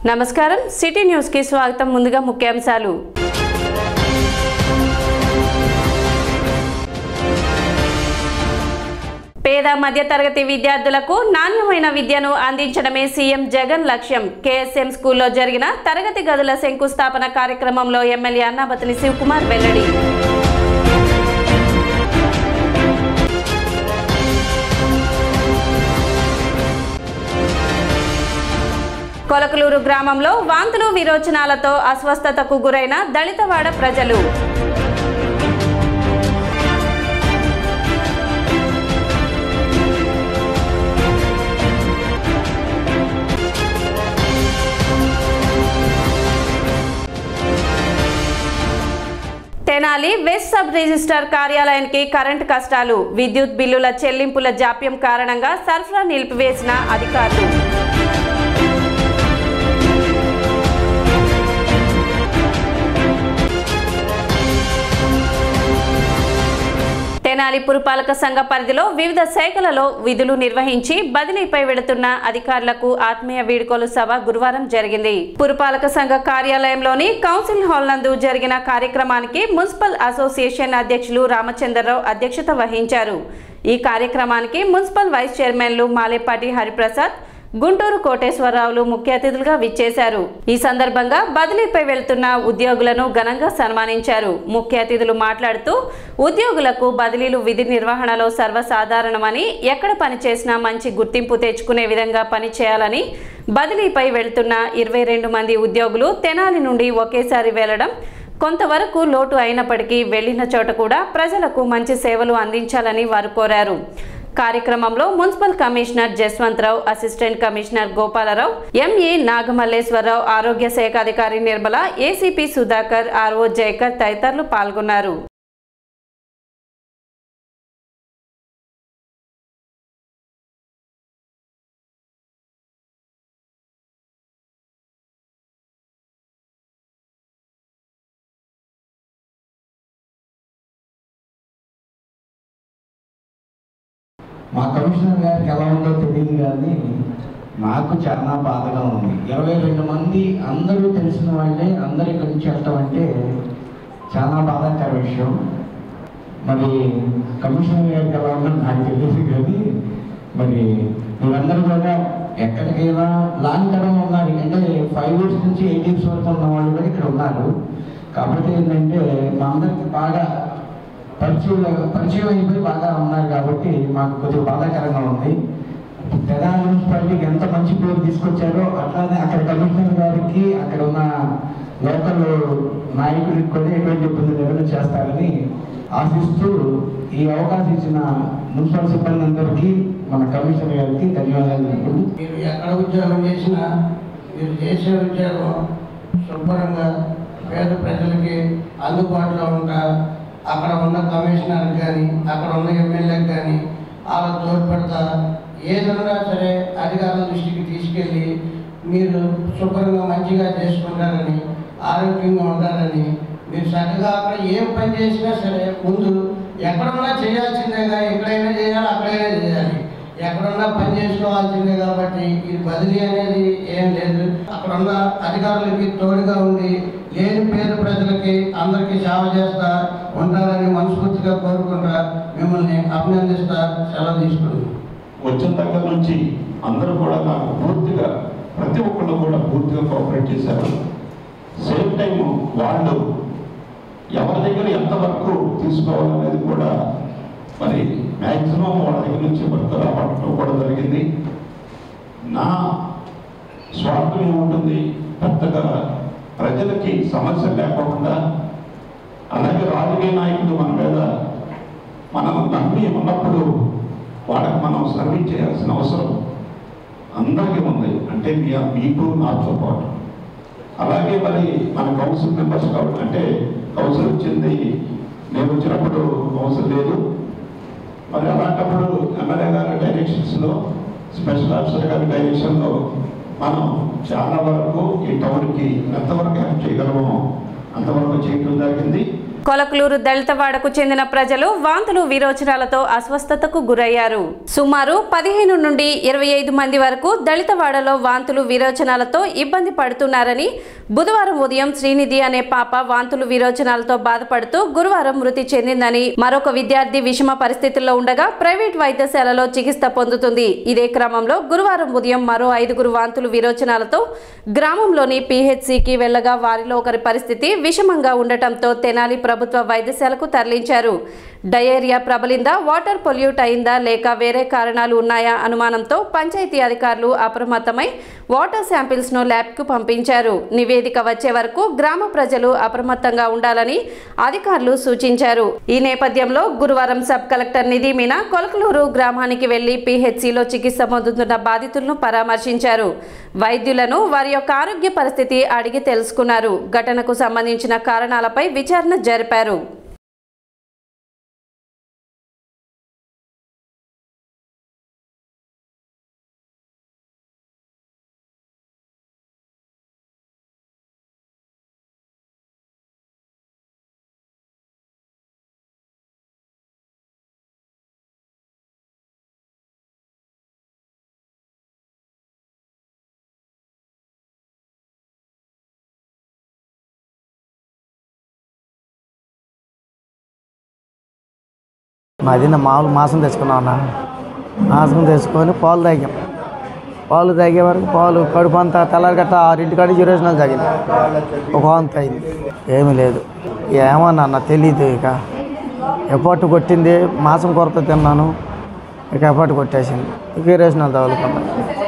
నమస్కారం city news కి స్వాగతం ముందుగా ముఖ్యాంశాలు పేద మధ్యతరగతి విద్యార్థులకు నాణ్యమైన విద్యను అందించడమే సీఎం జగన్ లక్ష్యం కేఎస్ఎం స్కూల్లో జరిగిన తరగతి గదుల శంకుస్థాపన కార్యక్రమంలో ఎమ్మెల్యే అన్నాబతిని శివకుమార్ వెల్లడి కొలకలూరు గ్రామంలో వాంతులు విరోచనాలతో అస్వస్థతకు గురైన దళితవాడ ప్రజలు తెనాలి వెస్ట్ సబ్ రిజిస్టర్ కార్యాలయానికి కరెంటు కష్టాలు విద్యుత్ బిల్లుల చెల్లింపుల జాప్యం కారణంగా సరఫరా నిలిపివేసిన అధికారులు తెనాలి పురపాలక సంఘ పరిధిలో వివిధ శాఖలలో విధులు నిర్వహించి బదిలీపై వెళుతున్న అధికారులకు ఆత్మీయ వీడ్కోలు సభ గురువారం జరిగింది పురపాలక సంఘ కార్యాలయంలోని కౌన్సిల్ హాల్ నందు జరిగిన కార్యక్రమానికి మున్సిపల్ అసోసియేషన్ అధ్యక్షులు రామచంద్రరావు అధ్యక్షత వహించారు ఈ కార్యక్రమానికి మున్సిపల్ వైస్ చైర్మన్లు మాలేపాటి హరిప్రసాద్ గుంటూరు కోటేశ్వరరావులు ముఖ్య అతిథులుగా విచ్చేశారు ఈ సందర్భంగా బదిలీపై వెళ్తున్న ఉద్యోగులను ఘనంగా సన్మానించారు ముఖ్య అతిథులు మాట్లాడుతూ ఉద్యోగులకు బదిలీలు విధి నిర్వహణలో సర్వసాధారణమని ఎక్కడ పనిచేసినా మంచి గుర్తింపు తెచ్చుకునే విధంగా పనిచేయాలని బదిలీపై వెళ్తున్న ఇరవై రెండు మంది ఉద్యోగులు తెనాలి నుండి ఒకేసారి వెళ్లడం కొంతవరకు లోటు అయినప్పటికీ వెళ్లిన చోట కూడా ప్రజలకు మంచి సేవలు అందించాలని వారు కోరారు కార్యక్రమంలో municipal commissioner Jaswantharao assistant commissioner Gopalarao M E Nagamalleswararao ఆరోగ్య శాఖ అధికారి నిర్మల ఏసీపీ సుధాకర్ ఆర్ఓ జయకర్ తదితరులు పాల్గొన్నారు మా కమిషనర్ గారికి ఎలా ఉందో తెలియదు కానీ నాకు చాలా బాధగా ఉంది ఇరవై రెండు మంది అందరూ తెలిసిన వాళ్ళే అందరూ ఇక్కడి నుంచి వెళ్ళటం అంటే చాలా బాధాకర విషయం మరి కమిషనర్ గారికి ఎలా ఉందో నాకు తెలియదు కానీ మరి మీరందరూ కూడా ఎక్కడికైనా లాంగ్ టర్మ్ ఉన్నారు అంటే ఫైవ్ ఇయర్స్ నుంచి ఎయిట్ ఇయర్స్ వరకు ఉన్న వాళ్ళు కూడా ఇక్కడ ఉన్నారు కాబట్టి ఏంటంటే మా అందరికి బాగా పరిచయం పరిచయం అయిపోయి బాగా ఉన్నారు కాబట్టి మాకు కొద్దిగా బాధాకరంగా ఉంది తెలంగాణ మున్సిపాలిటీకి ఎంత మంచి పేరు తీసుకొచ్చారో అట్లానే అక్కడ కమిషనర్ గారికి అక్కడ ఉన్న లోకల్ నాయకుడికి కూడా ఎటువంటి ఇబ్బంది లేకుండా చేస్తారని ఆశిస్తూ ఈ అవకాశం ఇచ్చిన మున్సిపల్ సిబ్బంది అందరికీ మన కమిషనర్ గారికి ధన్యవాదాలు తెలుపుకుంటూ మీరు ఎక్కడ ఉద్యోగం చేసినా మీరు చేసే ఉద్యోగం శుభ్రంగా పేద ప్రజలకి అందుబాటులో ఉంటా అక్కడ ఉన్న కమిషనర్ కానీ అక్కడ ఉన్న ఎమ్మెల్యేకి కానీ వాళ్ళ తోడ్పడతా ఏదన్నా సరే అధికారుల దృష్టికి తీసుకెళ్ళి మీరు శుభ్రంగా మంచిగా చేసుకుంటారని ఆరోగ్యంగా ఉంటారని మీరు చక్కగా అక్కడ ఏం పని చేసినా సరే ముందు ఎక్కడున్నా చేయాల్సిందేగా ఎక్కడైనా చేయాలి అక్కడైనా చేయాలి ఎక్కడున్నా పని చేసుకోవాల్సిందే కాబట్టి ఈ బదిలీ అనేది ఏం లేదు అక్కడ ఉన్న అధికారులకి తోడుగా ఉండి లేని పేద ప్రజలకి అందరికీ సేవ చేస్తా ఉంటారని మనస్ఫూర్తిగా కోరుకుంటా మిమ్మల్ని అభినందిస్తా సెలవు తీసుకుంటున్నాను వచ్చిన దగ్గర నుంచి అందరూ కూడా నాకు పూర్తిగా ప్రతి ఒక్కళ్ళు కూడా పూర్తిగా కోఆపరేట్ చేశారు సేమ్ టైం వాళ్ళు ఎవరి దగ్గర ఎంతవరకు తీసుకోవాలనేది కూడా మరి మ్యాక్సిమం వాళ్ళ దగ్గర నుంచి వర్క్ రావడం కూడా జరిగింది నా స్వార్థం ఏముంటుంది పెద్దగా ప్రజలకి సమస్య లేకుండా అలాగే రాజకీయ నాయకులు మన మీద మనం నమ్మి ఉన్నప్పుడు వాళ్ళకి మనం సర్వీస్ చేయాల్సిన అవసరం అందరికీ ఉంది అంటే మీ మీకు నాతో పాటు అలాగే మరి మన కౌన్సిల్ మెంబర్స్ కాబట్టి అంటే కౌన్సిల్ వచ్చింది నేను వచ్చినప్పుడు కౌన్సిల్ లేదు మరి అలాంటప్పుడు ఎమ్మెల్యే గారి డైరెక్షన్స్లో స్పెషల్ ఆఫీసర్ గారి డైరెక్షన్లో మనం చాలా వరకు ఈ టౌన్కి ఎంతవరకు హెల్ప్ చేయగలమో అంతవరకు చేయడం జరిగింది కొలకలూరు దళితవాడకు చెందిన ప్రజలు వాంతులు విరోచనాలతో అస్వస్థతకు గురయ్యారు సుమారు పదిహేను నుండి ఇరవై ఐదు మంది వరకు దళితవాడలో వాంతులు విరోచనాలతో ఇబ్బంది పడుతున్నారని బుధవారం ఉదయం శ్రీనిధి అనే పాప వాంతులు విరోచనాలతో బాధపడుతూ గురువారం మృతి చెందిందని మరొక విద్యార్థి విషమ పరిస్థితుల్లో ఉండగా ప్రైవేట్ వైద్యశాలలో చికిత్స పొందుతుంది ఇదే క్రమంలో గురువారం ఉదయం మరో ఐదుగురు వాంతులు విరోచనాలతో గ్రామంలోని పీహెచ్సికి వెళ్లగా వారిలో ఒకరి పరిస్థితి విషమంగా ఉండటంతో తెనాలి ప్రభుత్వ వైద్యశాలకు తరలించారు డయేరియా ప్రబలిందా వాటర్ పొల్యూట్ అయిందా లేక వేరే కారణాలు ఉన్నాయా అనుమానంతో పంచాయతీ అధికారులు అప్రమత్తమై వాటర్ శాంపిల్స్ ను ల్యాబ్ కు పంపించారు నివేదిక వచ్చే వరకు గ్రామ ప్రజలు అప్రమత్తంగా ఉండాలని అధికారులు సూచించారు ఈ నేపథ్యంలో గురువారం సబ్ కలెక్టర్ నిధి మీనా కొలకలూరు గ్రామానికి వెళ్లి పీహెచ్సిలో చికిత్స పొందుతున్న బాధితులను పరామర్శించారు వైద్యులను వారి యొక్క ఆరోగ్య పరిస్థితి అడిగి తెలుసుకున్నారు ఘటనకు సంబంధించిన కారణాలపై విచారణ జరిపారు మాది నా మామూలు మాసం తెచ్చుకున్నాం అన్న మాసం తెచ్చుకొని పాలు తాగాం పాలు తాగే వరకు పాలు కడుపు అంతా తెల్లారి గట్ట ఆరింటి కాడి జ్యూరేషనల్ తాగింది ఒక వంత అయింది ఏమీ లేదు ఏమన్నా అన్న తెలీదు ఇక ఎప్పటి కొట్టింది మాసం కొరత తిన్నాను ఇక ఎప్పటి కొట్టేసింది జ్యూరేషనల్ తగులుకున్నాను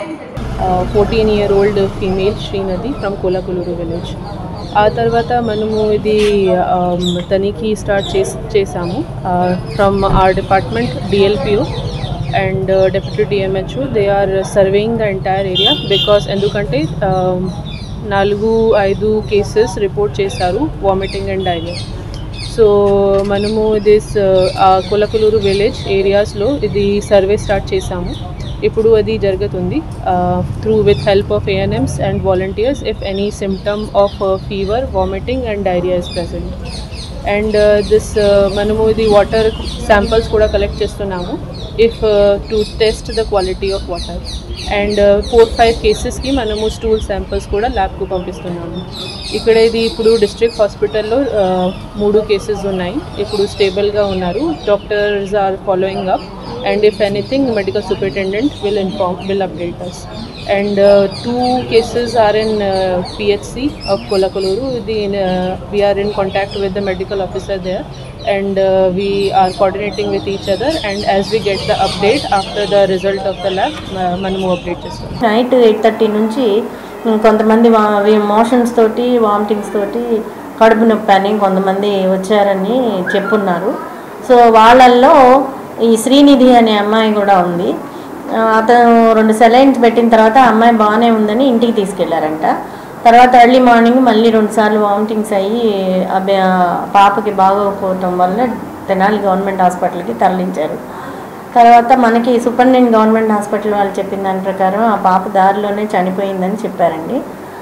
fourteen year old female Srinadi from Kolakaluru village ఆ తర్వాత మనము ఇది um, తనిఖీ స్టార్ట్ చేసి చేసాము from R department DLPO and deputy DMHO they are surveying the entire area because ఎందుకంటే um, నాలుగు ఐదు కేసెస్ రిపోర్ట్ చేశారు వామిటింగ్ అండ్ డైరియా సో మనము దిస్ కొలకలూరు విలేజ్ ఏరియాస్లో ఇది సర్వే స్టార్ట్ చేసాము ఇప్పుడు అది జరుగుతుంది through with help of ANMs and volunteers if any symptom of fever vomiting and diarrhoea is present and this మనము ఇది వాటర్ శాంపిల్స్ కూడా కలెక్ట్ చేస్తున్నాము if to test the quality of water and four five కేసెస్కి మనము stool samples కూడా ల్యాబ్కు పంపిస్తున్నాము ఇక్కడ ఇది ఇప్పుడు డిస్ట్రిక్ట్ హాస్పిటల్లో మూడు కేసెస్ ఉన్నాయి ఇప్పుడు స్టేబుల్గా ఉన్నారు doctors are following up and if anything medical superintendent will inform will update us and uh, two cases are in uh, phc of kolakaluru the, uh, we are in contact with the medical officer there and uh, we are coordinating with each other and as we get the update after the result of the lab uh, మనము update చేస్తాం night eight thirty నుంచి కొంతమంది motions తోటి vomitings తోటి కడుపు నొప్పి అని కొంతమంది వచ్చారని చెప్పున్నారు సో వాళ్ళల్లో ఈ శ్రీనిధి అనే అమ్మాయి కూడా ఉంది ఆ, అతను రెండు సెలైన్స్ పెట్టిన తర్వాత ఆ అమ్మాయి బాగానే ఉందని ఇంటికి తీసుకెళ్లారంట తర్వాత ఎర్లీ మార్నింగ్ మళ్ళీ రెండుసార్లు వామిటింగ్స్ అయ్యి ఆ బే- ఆ పాపకి బాగోకపోవటం వల్ల తెనాలి గవర్నమెంట్ హాస్పిటల్కి తరలించారు తర్వాత మనకి సూపరింటెండెంట్ గవర్నమెంట్ హాస్పిటల్ వాళ్ళు చెప్పిన దాని ప్రకారం ఆ పాప దారిలోనే చనిపోయిందని చెప్పారండి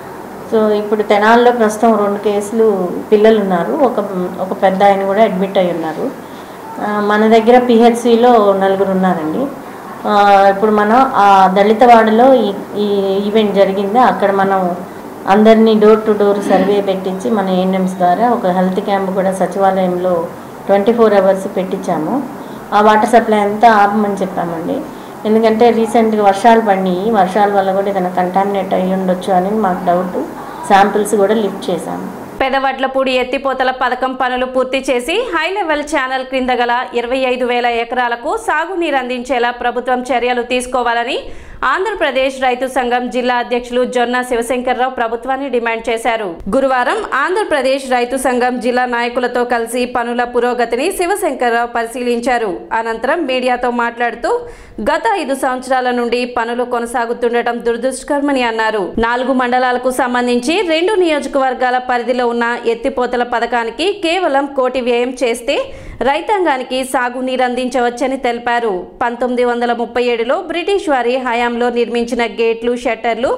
సో ఇప్పుడు తెనాల్లో ప్రస్తుతం రెండు కేసులు పిల్లలు ఉన్నారు ఒక ఒక పెద్ద ఆయన కూడా అడ్మిట్ అయి ఉన్నారు ఆ, మన దగ్గర పిహెచ్సిలో నలుగురు ఉన్నారండి ఆ, ఇప్పుడు మనం ఆ దళితవాడలో ఈ ఈ ఈవెంట్ జరిగింది అక్కడ మనం అందరినీ డోర్ టు డోర్ సర్వే పెట్టించి మన ఏఎన్ఎంస్ ద్వారా ఒక హెల్త్ క్యాంప్ కూడా సచివాలయంలో ట్వంటీ ఫోర్ అవర్స్ పెట్టించాము ఆ వాటర్ సప్లై అంతా ఆపమని చెప్పామండి ఎందుకంటే రీసెంట్గా వర్షాలు పడినాయి వర్షాల వల్ల కూడా ఏదైనా కంటామినేట్ అయ్యి ఉండొచ్చు అని మాకు డౌట్ శాంపిల్స్ కూడా లిఫ్ట్ చేశాము పెదవడ్లపూడి ఎత్తిపోతల పథకం పనులు పూర్తి చేసి హై లెవెల్ ఛానల్ క్రింద గల ఇరవై ఐదు వేల ఎకరాలకు సాగునీరు అందించేలా ప్రభుత్వం చర్యలు తీసుకోవాలని ఆంధ్రప్రదేశ్ రైతు సంఘం జిల్లా అధ్యక్షులు జొన్న శివశంకర్రావు ప్రభుత్వాన్ని డిమాండ్ చేశారు గురువారం ఆంధ్రప్రదేశ్ రైతు సంఘం జిల్లా నాయకులతో కలిసి పనుల పురోగతిని శివశంకర్రావు పరిశీలించారు అనంతరం మీడియాతో మాట్లాడుతూ గత ఐదు సంవత్సరాల నుండి పనులు కొనసాగుతుండటం దురదృష్టకరమని అన్నారు నాలుగు మండలాలకు సంబంధించి రెండు నియోజకవర్గాల పరిధిలో ఉన్న ఎత్తిపోతల పథకానికి కేవలం కోటి వ్యయం చేస్తే రైతాంగానికి సాగునీరు అందించవచ్చని తెలిపారు పంతొమ్మిది వందల ముప్పై ఏడులో బ్రిటిష్ వారి హయాంలో నిర్మించిన గేట్లు షట్టర్లు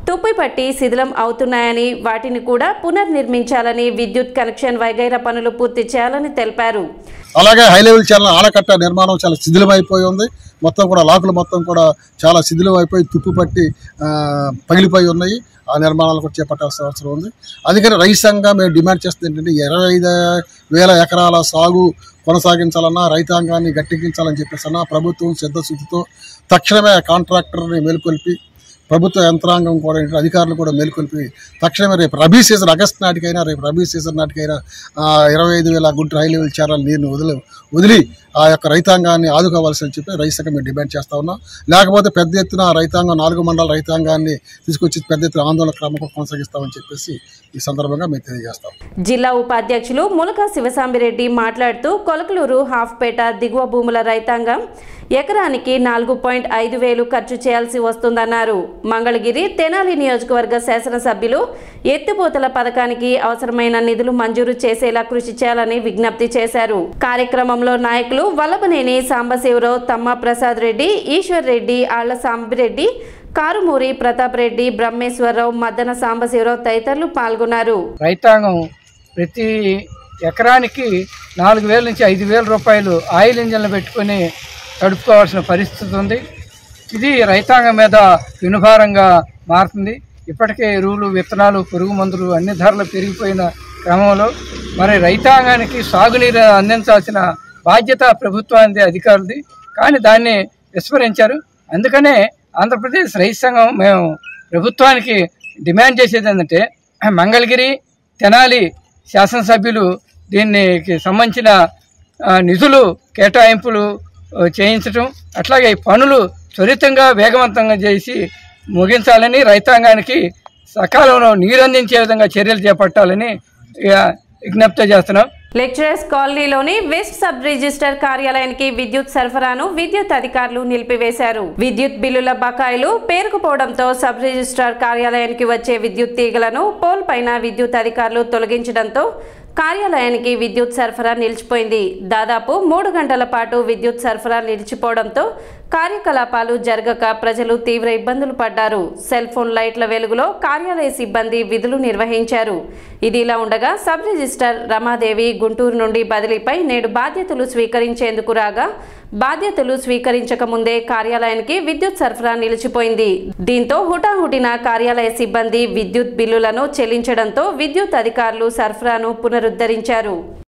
తుప్పిపట్టి శిథిలం అవుతున్నాయని వాటిని కూడా పునర్నిర్మించాలని విద్యుత్ కనెక్షన్ వగైరా పనులు పూర్తి చేయాలని తెలిపారు అలాగే హై లెవెల్ ఛానల్ ఆనకట్ట నిర్మాణం చాలా శిథిలమైపోయి ఉంది మొత్తం కూడా లాకులు మొత్తం కూడా చాలా శిథిలం అయిపోయి తుప్పు పట్టి ఆ, పగిలిపోయి ఉన్నాయి ఆ నిర్మాణాలు కూడా చేపట్టాల్సిన అవసరం ఉంది అందుకని రైతాంగా మేము డిమాండ్ చేస్తుంది ఏంటంటే ఇరవై ఐదు వేల ఎకరాల సాగు కొనసాగించాలన్నా రైతాంగాన్ని గట్టెక్కించాలని చెప్పేసి ప్రభుత్వం సిద్ధశుద్ధితో తక్షణమే కాంట్రాక్టర్ని మేలుకొల్పి ప్రభుత్వ యంత్రాంగం కూడా ఏంటి, అధికారులు కూడా మేల్కొల్పి తక్షణమే రేపు రబీ సీజన్ ఆగస్ట్ నాటికైనా రేపు రబీ సీజన్ నాటికైనా ఆ, ఇరవై ఐదు వేల గుంటూరు హై లెవెల్ ఛానల్ నీరుని వదిలి వదిలి ఆ యొక్క రైతాంగాన్ని ఆదుకోవాల్సి చెప్పి రైతుగా మేము డిమాండ్ చేస్తా ఉన్నాం లేకపోతే పెద్ద ఎత్తున రైతాంగం నాలుగు మండల రైతాంగాన్ని తీసుకొచ్చి పెద్ద ఎత్తున ఆందోళన క్రమంగా కొనసాగిస్తామని చెప్పేసి ఈ సందర్భంగా మేము తెలియజేస్తాం జిల్లా ఉపాధ్యక్షులు ములక శివసాంబిరెడ్డి మాట్లాడుతూ కొలకలూరు హాఫ్పేట దిగువ భూముల రైతాంగం ఎకరానికి నాలుగు పాయింట్ ఐదు వేలు ఖర్చు చేయాల్సి వస్తుందన్నారు మంగళగిరి తెనాలి నియోజకవర్గ శాసనసభ్యులు ఎత్తిపోతల పథకానికి అవసరమైన నిధులు మంజూరు చేసేలా కృషి చేయాలని విజ్ఞప్తి చేశారు కార్యక్రమంలో నాయకులు వల్లభనేని సాంబశివరావు తమ్మ ప్రసాద్ రెడ్డి ఈశ్వర్ రెడ్డి ఆళ్ల సాంబిరెడ్డి కారుమూరి ప్రతాప్ రెడ్డి బ్రహ్మేశ్వరరావు మద్దన సాంబశివరావు తదితరులు పాల్గొన్నారు రైతాంగం ప్రతి ఎకరానికి నాలుగు వేల నుంచి ఐదు వేల రూపాయలు ఆయిల్ ఇంజన్లు పెట్టుకొని తడుపుకోవాల్సిన పరిస్థితి ఉంది ఇది రైతాంగం మీద వినుభారంగా మారుతుంది ఇప్పటికే ఎరువులు విత్తనాలు పురుగు మందులు అన్ని ధరలు పెరిగిపోయిన క్రమంలో మరి రైతాంగానికి సాగునీరు అందించాల్సిన బాధ్యత ప్రభుత్వానికి అధికారులది కానీ దాన్ని విస్మరించారు అందుకనే ఆంధ్రప్రదేశ్ రైతు సంఘం మేము ప్రభుత్వానికి డిమాండ్ చేసేది ఏంటంటే మంగళగిరి తెనాలి శాసనసభ్యులు దీనికి సంబంధించిన ఆ, నిధులు కేటాయింపులు ఆ, చేయించటం అట్లాగే ఈ పనులు త్వరితంగా వేగవంతంగా చేసి ముగించాలని రైతాంగానికి సకాలంలో నీరు అందించే విధంగా చర్యలు చేపట్టాలని ఇక విజ్ఞప్తి చేస్తున్నాం లెక్చరర్స్ కాలనీలోని వెస్ట్ సబ్ రిజిస్టర్ కార్యాలయానికి విద్యుత్ సరఫరాను విద్యుత్ అధికారులు నిలిపివేశారు విద్యుత్ బిల్లుల బకాయిలు పేరుకుపోవడంతో సబ్ రిజిస్ట్రార్ కార్యాలయానికి వచ్చే విద్యుత్ తీగలను పోల్ పైన విద్యుత్ అధికారులు తొలగించడంతో కార్యాలయానికి విద్యుత్ సరఫరా నిలిచిపోయింది దాదాపు మూడు గంటల పాటు విద్యుత్ సరఫరా నిలిచిపోవడంతో కార్యకలాపాలు జరగక ప్రజలు తీవ్ర ఇబ్బందులు పడ్డారు సెల్ ఫోన్ లైట్ల వెలుగులో కార్యాలయ సిబ్బంది విధులు నిర్వహించారు ఇది ఇలా ఉండగా సబ్ రిజిస్టర్ రమాదేవి గుంటూరు నుండి బదిలీపై నేడు బాధ్యతలు స్వీకరించేందుకు రాగా బాధ్యతలు స్వీకరించక ముందే కార్యాలయానికి విద్యుత్ సరఫరా నిలిచిపోయింది దీంతో హుటాహుటిన కార్యాలయ సిబ్బంది విద్యుత్ బిల్లులను చెల్లించడంతో విద్యుత్ అధికారులు సరఫరాను పునరుద్ధరించారు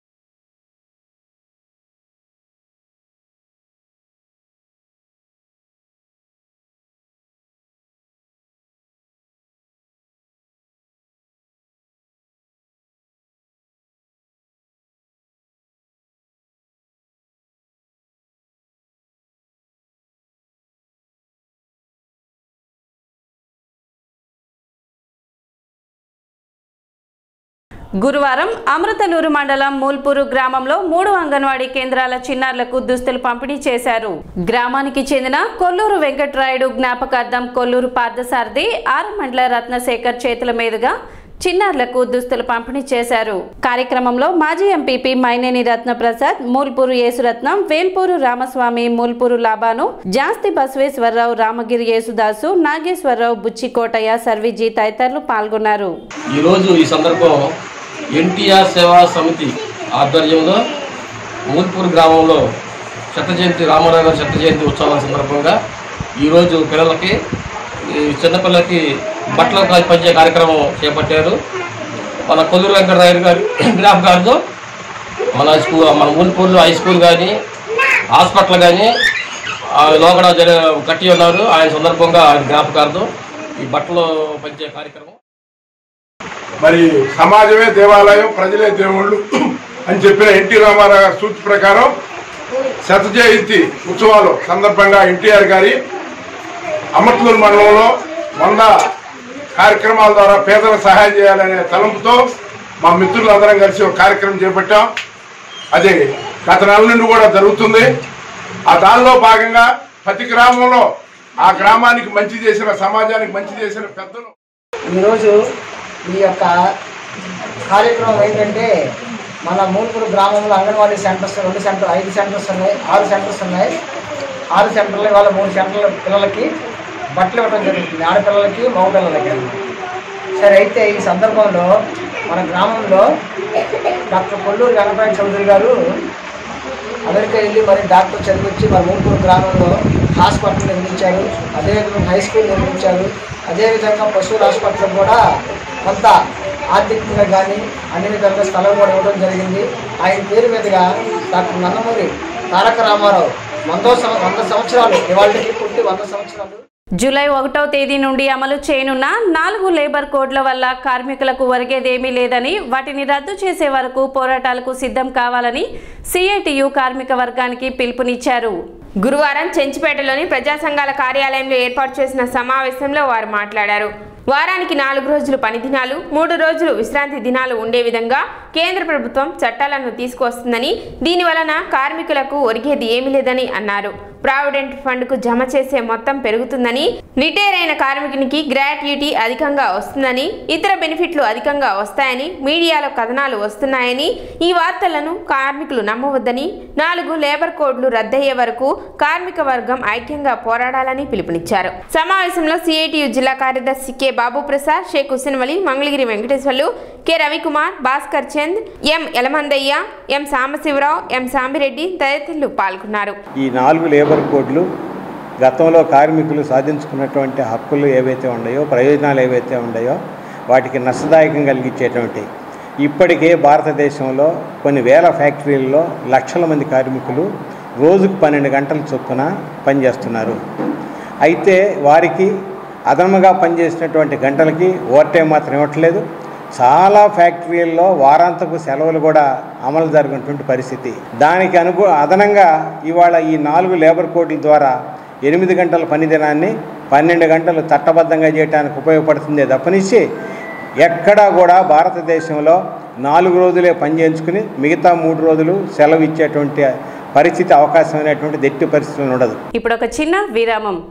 గురువారం అమృతలూరు మండలం మూల్పూరు గ్రామంలో మూడు అంగన్వాడీ కేంద్రాల చిన్నారులకు దుస్తులు పంపిణీ చేశారు గ్రామానికి చెందిన కొల్లూరు వెంకట్రాయుడు జ్ఞాపకార్థం కొల్లూరు పార్థసారథి ఆరమండల రత్నశేఖర్ చేతుల మీదుగా చిన్నారులకు దుస్తులు పంపిణీ చేశారు కార్యక్రమంలో మాజీ ఎంపీపీ మైనేని రత్నప్రసాద్ మూల్పూరు యేసురత్నం వేల్పూరు రామస్వామి మూల్పూరు లాబాను జాస్తి బసవేశ్వరరావు రామగిరి యేసుదాసు నాగేశ్వరరావు బుచ్చికోటయ్య సర్విజీ తదితరులు పాల్గొన్నారు ఈరోజు ఈ సందర్భం ఎన్టీఆర్ సేవా సమితి ఆధ్వర్యంలో మూల్పూర్ గ్రామంలో శత జయంతి రామారావు గారి శత జయంతి ఉత్సవాల సందర్భంగా ఈరోజు పిల్లలకి ఈ చిన్నపిల్లలకి బట్టలు కా- పంచే కార్యక్రమం చేపట్టారు మన కొల్లూరు వెంకటరాయుడు గారి జ్ఞాపకార్థం మన స్కూల్ మన మూల్పూర్లో హై స్కూల్ కానీ హాస్పిటల్ కానీ లోగడ జరి కట్టి ఉన్నారు ఆయన సందర్భంగా ఆయన జ్ఞాపకార్థం ఈ బట్టలు పంచే కార్యక్రమం మరి సమాజమే దేవాలయం ప్రజలే దేవుళ్ళు అని చెప్పిన ఎన్టీ రామారావు గారి సూచి ప్రకారం శత జయంతి ఉత్సవాలు సందర్భంగా ఎన్టీఆర్ గారి అమర్తలూరు మండలంలో వంద కార్యక్రమాల ద్వారా పేదలకు సహాయం చేయాలనే తలంపుతో మా మిత్రులందరం కలిసి ఒక కార్యక్రమం చేపట్టాం అది గత నెల నుండి కూడా జరుగుతుంది ఆ దానిలో భాగంగా ప్రతి గ్రామంలో ఆ గ్రామానికి మంచి చేసిన సమాజానికి మంచి చేసిన పెద్దలు ఈరోజు ఈ యొక్క కార్యక్రమం ఏంటంటే మన మూలపూరు గ్రామంలో అంగన్వాడీ సెంటర్స్ రెండు సెంటర్ ఐదు సెంటర్స్ ఉన్నాయి ఆరు సెంటర్స్ ఉన్నాయి ఆరు సెంటర్లు ఇవాళ మూడు సెంటర్ల పిల్లలకి బట్టలు ఇవ్వడం జరుగుతుంది ఆడపిల్లలకి మగపిల్లలకి సరే అయితే ఈ సందర్భంలో మన గ్రామంలో డాక్టర్ కొల్లూరు గణపతి చౌదరి గారు అమెరికా వెళ్ళి మరి డాక్టర్ చదివించి మరి మూపూరు గ్రామంలో హాస్పిటల్ నిర్మించారు అదేవిధంగా హై స్కూల్ నిర్మించారు అదేవిధంగా పశువుల హాస్పిటల్ కూడా కొంత ఆర్థికంగా కానీ అన్ని విధాలుగా స్థలం కూడా ఇవ్వడం జరిగింది ఆయన పేరు మీదుగా డాక్టర్ నందమూరి తారక రామారావు వందో సంవ వంద సంవత్సరాలు ఇవాళకి పుట్టి వంద సంవత్సరాలు జూలై ఒకటో తేదీ నుండి అమలు చేయనున్న నాలుగు లేబర్ కోడ్ల వల్ల కార్మికులకు ఒరిగేదేమీ లేదని వాటిని రద్దు చేసే వరకు పోరాటాలకు సిద్ధం కావాలని సిఐటియు కార్మిక వర్గానికి పిలుపునిచ్చారు గురువారం చెంచిపేటలోని ప్రజా సంఘాల కార్యాలయంలో ఏర్పాటు చేసిన సమావేశంలో వారు మాట్లాడారు వారానికి నాలుగు రోజులు పని దినాలు మూడు రోజులు విశ్రాంతి దినాలు ఉండే విధంగా కేంద్ర ప్రభుత్వం చట్టాలను తీసుకువస్తుందని దీని వలన కార్మికులకు ఒరిగేది ఏమీ లేదని అన్నారు ప్రావిడెంట్ ఫండ్కు జమ చేసే మొత్తం పెరుగుతుందని రిటైర్ అయిన కార్మికునికి గ్రాట్యుటీ అధికంగా వస్తుందని ఇతర బెనిఫిట్లు అధికంగా వస్తాయని మీడియాలో కథనాలు వస్తున్నాయని ఈ వార్తలను కార్మికులు నమ్మవద్దని నాలుగు లేబర్ కోడ్లు రద్దయ్యే వరకు కార్మిక వర్గం ఐక్యంగా పోరాడాలని పిలుపునిచ్చారు సమావేశంలో సిఐటియు జిల్లా కార్యదర్శి K Babu Prasad Shaik Hussain Vali Mangalagiri Venkateswarlu K Ravikumar Bhaskar Chand M Yalamandaiah M Sambasivarao M Sambireddy తదితరులు పాల్గొన్నారు ఈ నాలుగు లేబర్ కోడ్లు గతంలో కార్మికులు సాధించుకున్నటువంటి హక్కులు ఏవైతే ఉన్నాయో ప్రయోజనాలు ఏవైతే ఉన్నాయో వాటికి నష్టదాయకం కలిగించేటువంటి ఇప్పటికే భారతదేశంలో కొన్ని వేల ఫ్యాక్టరీల్లో లక్షల మంది కార్మికులు రోజుకు పన్నెండు గంటల చొప్పున పనిచేస్తున్నారు అయితే వారికి అదనముగా పనిచేసినటువంటి గంటలకి ఓవర్ టైం మాత్రం ఇవ్వట్లేదు చాలా ఫ్యాక్టరీల్లో వారాంతపు సెలవులు కూడా అమలు జరిగినటువంటి పరిస్థితి దానికి అనుగు అదనంగా ఇవాళ ఈ నాలుగు లేబర్ కోడ్ల ద్వారా ఎనిమిది గంటల పని దినాన్ని పన్నెండు గంటలు చట్టబద్ధంగా చేయడానికి ఉపయోగపడుతుందే తప్పనిచ్చి ఎక్కడా కూడా భారతదేశంలో నాలుగు రోజులే పని చేయించుకుని మిగతా మూడు రోజులు సెలవు ఇచ్చేటువంటి పరిస్థితి అవకాశం అనేటువంటి ఎట్టి పరిస్థితులు ఉండదు ఇప్పుడు ఒక చిన్న విరామం